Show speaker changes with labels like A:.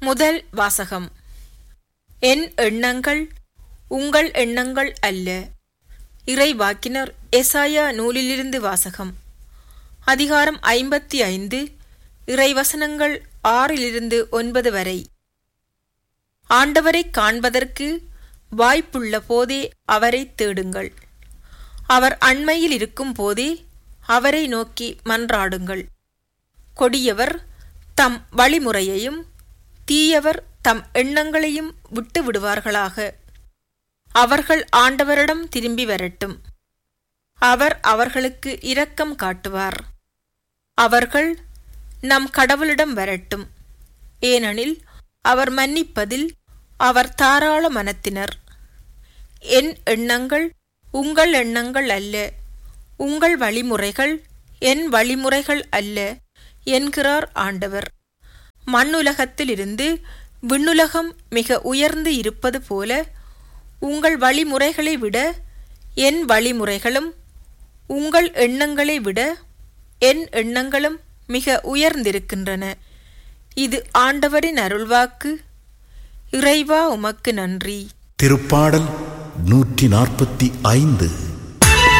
A: முதல் வாசகம் என் எண்ணங்கள் உங்கள் எண்ணங்கள் அல்ல இறைவாக்கினர் எசாயா நூலிலிருந்து வாசகம் அதிகாரம் ஐம்பத்தி ஐந்து இறைவசனங்கள் ஆறிலிருந்து ஒன்பது வரை ஆண்டவரை காண்பதற்கு வாய்ப்புள்ள போதே அவரை தேடுங்கள் அவர் அண்மையில் இருக்கும் போதே அவரை நோக்கி மன்றாடுங்கள் கொடியவர் தம் வழிமுறையையும் தீயவர் தம் எண்ணங்களையும் விட்டு விடுவார்களாக அவர்கள் ஆண்டவரிடம் திரும்பி வரட்டும் அவர் அவர்களுக்கு இரக்கம் காட்டுவார் அவர்கள் நம் கடவுளிடம் வரட்டும் ஏனெனில் அவர் மன்னிப்பதில் அவர் தாராள மனத்தினர் என் எண்ணங்கள் உங்கள் எண்ணங்கள் அல்ல உங்கள் வழிமுறைகள் என் வழிமுறைகள் அல்ல என்கிறார் ஆண்டவர் மண்ணுலகத்திலிருந்து விண்ணுலகம் மிக உயர்ந்து இருப்பது போல உங்கள் வழிமுறைகளை விட என் வழிமுறைகளும் உங்கள் எண்ணங்களை விட என் எண்ணங்களும் மிக உயர்ந்திருக்கின்றன இது ஆண்டவரின் அருள்வாக்கு இறைவா உமக்கு நன்றி
B: திருப்பாடல் நூற்றி நாற்பத்தி ஐந்து